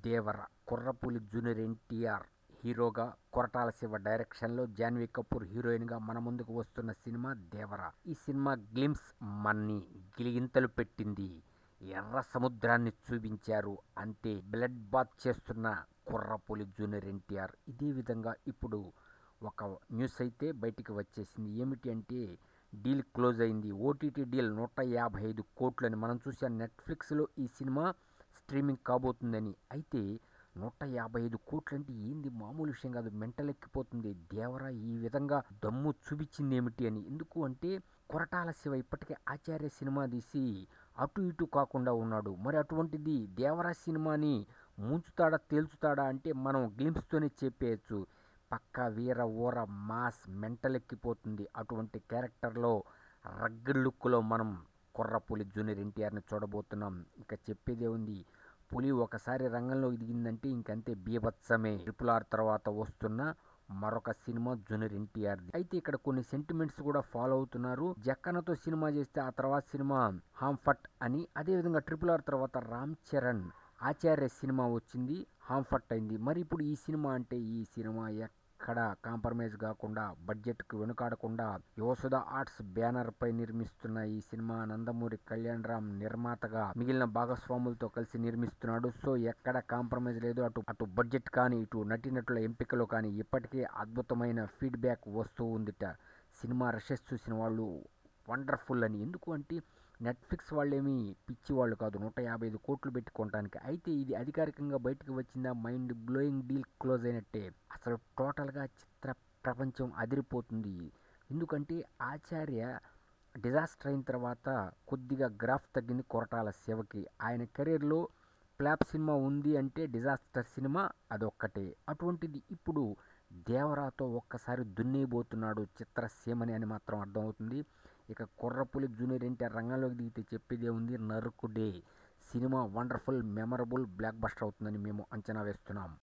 దేవర కుర్రపులి junior NTR హీరోగా కొరటాల శివ డైరెక్షన్లో జాన్వీ కపూర్ హీరోయిన్గా మన ముందుకు వస్తున్న సినిమా దేవర ఈ సినిమా గ్లిమ్స్ మన్ని గిలిగింతలు పెట్టింది ఎర్ర సముద్రాన్ని చూపించారు అంతే బ్లడ్ బాత్ చేస్తున్న కుర్రపులి జూనియర్ ఎన్టీఆర్ ఇదే విధంగా ఇప్పుడు ఒక న్యూస్ అయితే బయటికి వచ్చేసింది ఏమిటి అంటే డీల్ క్లోజ్ అయింది ఓటీటీ డీల్ నూట యాభై ఐదు కోట్లని మనం చూసాం నెట్ఫ్లిక్స్లో ఈ సినిమా స్ట్రీమింగ్ కాబోతుందని అయితే నూట యాభై ఐదు కోట్లు అంటే ఏంది మామూలు విషయం కాదు మెంటల్ ఎక్కిపోతుంది దేవరా ఈ విధంగా దమ్ము చూపించింది ఏమిటి అని ఎందుకు అంటే కొరటాల శివ ఇప్పటికే ఆచార్య సినిమా తీసి అటు ఇటు కాకుండా ఉన్నాడు మరి అటువంటిది దేవరా సినిమాని ముంచుతాడా తేల్చుతాడా అంటే మనం గ్లిమ్స్తోనే చెప్పేయచ్చు పక్కా వీర ఊర మాస్ మెంటల్ ఎక్కిపోతుంది అటువంటి క్యారెక్టర్లో రగ్గడ్ లుక్లో మనం కుర్రపులి జూనియర్ ఎన్టీఆర్ని చూడబోతున్నాం ఇంకా చెప్పేదే ఉంది పులి ఒకసారి రంగంలోకి దిగిందంటే ఇంకంతే బీభత్సమే ట్రిపుల్ ఆర్ తర్వాత వస్తున్న మరొక సినిమా జూనియర్ ఎన్టీఆర్ అయితే ఇక్కడ కొన్ని సెంటిమెంట్స్ కూడా ఫాలో అవుతున్నారు జక్కనతో సినిమా చేస్తే ఆ తర్వాత సినిమా హాంఫట్ అని అదే విధంగా ట్రిపుల్ ఆర్ తర్వాత రామ్ చరణ్ ఆచార్య సినిమా వచ్చింది హాంఫట్ అయింది మరి ఇప్పుడు ఈ సినిమా అంటే ఈ సినిమా ఎక్కడ కాంప్రమైజ్ కాకుండా బడ్జెట్కు వెనుకాడకుండా యోసుధ ఆర్ట్స్ బ్యానర్ పై నిర్మిస్తున్న ఈ సినిమా నందమూరి కళ్యాణ్ రామ్ నిర్మాతగా మిగిలిన భాగస్వాములతో కలిసి నిర్మిస్తున్నాడు సో ఎక్కడ కాంప్రమైజ్ లేదు అటు అటు బడ్జెట్ కానీ ఇటు నటీనటుల ఎంపికలో కానీ ఇప్పటికే అద్భుతమైన ఫీడ్బ్యాక్ వస్తూ ఉందిట సినిమా రషెస్ చూసిన వాళ్ళు వండర్ఫుల్ అని ఎందుకు అంటే నెట్ఫ్లిక్స్ వాళ్ళేమీ పిచ్చి వాళ్ళు కాదు నూట యాభై ఐదు కోట్లు పెట్టుకోవటానికి అయితే ఇది అధికారికంగా బయటకు వచ్చిందా మైండ్ బ్లోయింగ్ డీల్ క్లోజ్ అయినట్టే అసలు టోటల్గా చిత్ర ప్రపంచం అదిరిపోతుంది ఎందుకంటే ఆచార్య డిజాస్టర్ అయిన తర్వాత కొద్దిగా గ్రాఫ్ తగ్గింది కొరటాల శివకి ఆయన కెరీర్లో ఫ్లాప్ సినిమా ఉంది అంటే డిజాస్టర్ సినిమా అదొక్కటే అటువంటిది ఇప్పుడు దేవరాతో ఒక్కసారి దున్నేయబోతున్నాడు చిత్రసీమని అని మాత్రం అర్థమవుతుంది ఇక కుర్రపులి జూనియర్ ఎన్టీఆర్ రంగంలోకి దిగితే చెప్పేదే ఉంది నరుకుడే cinema wonderful memorable blockbuster అవుతుందని మేము అంచనా వేస్తున్నాం